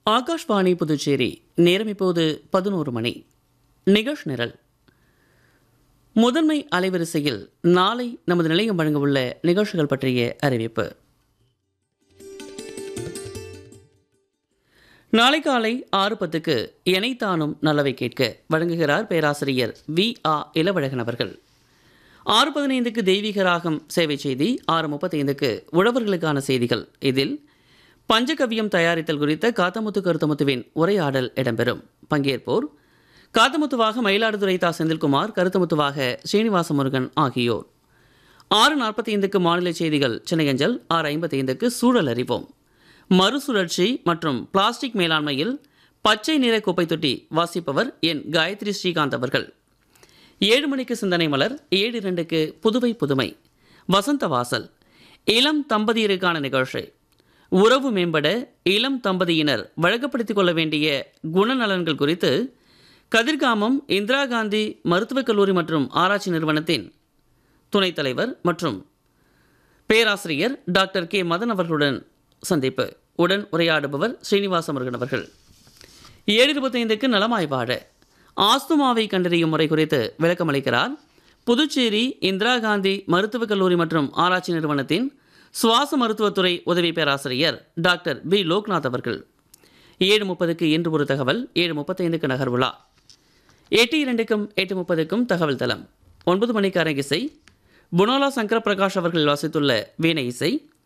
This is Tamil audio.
ஆகாஷ்வாணி புதுச்சேரி நேரம் இப்போது பதினோரு மணி நிகழ்ச் நிரல் முதன்மை அலைவரிசையில் நாளை நமது நிலையம் வழங்கவுள்ள நிகழ்ச்சிகள் பற்றிய அறிவிப்பு நாளை காலை ஆறு பத்துக்கு எனைத்தானும் நல்லவை கேட்க வழங்குகிறார் பேராசிரியர் வி ஆ இளவழகன் அவர்கள் ஆறு பதினைந்துக்கு தெய்வீக ராகம் சேவை செய்தி ஆறு முப்பத்தைந்துக்கு உழவர்களுக்கான செய்திகள் இதில் பஞ்சகவியம் தயாரித்தல் குறித்த காத்தமுத்து கருத்தமுத்துவின் உரையாடல் இடம்பெறும் பங்கேற்போர் காத்தமுத்துவாக மயிலாடுதுறை தா செந்தில்குமார் கருத்தமுத்துவாக ஸ்ரீனிவாச முருகன் ஆகியோர் ஆறு நாற்பத்தி ஐந்துக்கு மாநில செய்திகள் சென்னையஞ்சல் ஆறு ஐம்பத்தி ஐந்துக்கு சூழல் அறிவோம் மறுசுழற்சி மற்றும் பிளாஸ்டிக் மேலாண்மையில் பச்சை நிற குப்பை தொட்டி வாசிப்பவர் என் காயத்ரி ஸ்ரீகாந்த் அவர்கள் ஏழு மணிக்கு சிந்தனை மலர் ஏழு இரண்டுக்கு புதுவை புதுமை வசந்த வாசல் இளம் தம்பதியருக்கான நிகழ்ச்சி உறவு மேம்பட இளம் தம்பதியினர் வழக்கப்படுத்திக் கொள்ள வேண்டிய குணநலன்கள் குறித்து கதிர்காமம் இந்திரா காந்தி மருத்துவக் கல்லூரி மற்றும் ஆராய்ச்சி நிறுவனத்தின் துணைத் தலைவர் மற்றும் பேராசிரியர் டாக்டர் கே மதன் அவர்களுடன் சந்திப்பு உடன் உரையாடுபவர் ஸ்ரீனிவாச முருகன் அவர்கள் ஏழு இருபத்தைந்துக்கு நலமாய் வாழ ஆஸ்துமாவை கண்டறியும் முறை குறித்து விளக்கமளிக்கிறார் புதுச்சேரி இந்திரா காந்தி மருத்துவக் கல்லூரி மற்றும் ஆராய்ச்சி நிறுவனத்தின் சுவாச மருத்துவத்துறை உதவி பேராசிரியர் டாக்டர் பி லோக்நாத் அவர்கள் ஏழு முப்பதுக்கு இன்று ஒரு தகவல் ஏழு முப்பத்தைந்துக்கு நகர்வுலா எட்டு இரண்டுக்கும் எட்டு முப்பதுக்கும் தகவல் தளம் ஒன்பது மணிக்கு அரங்கிசை புனோலா சங்கர பிரகாஷ் அவர்கள் வாசித்துள்ள வீணை இசை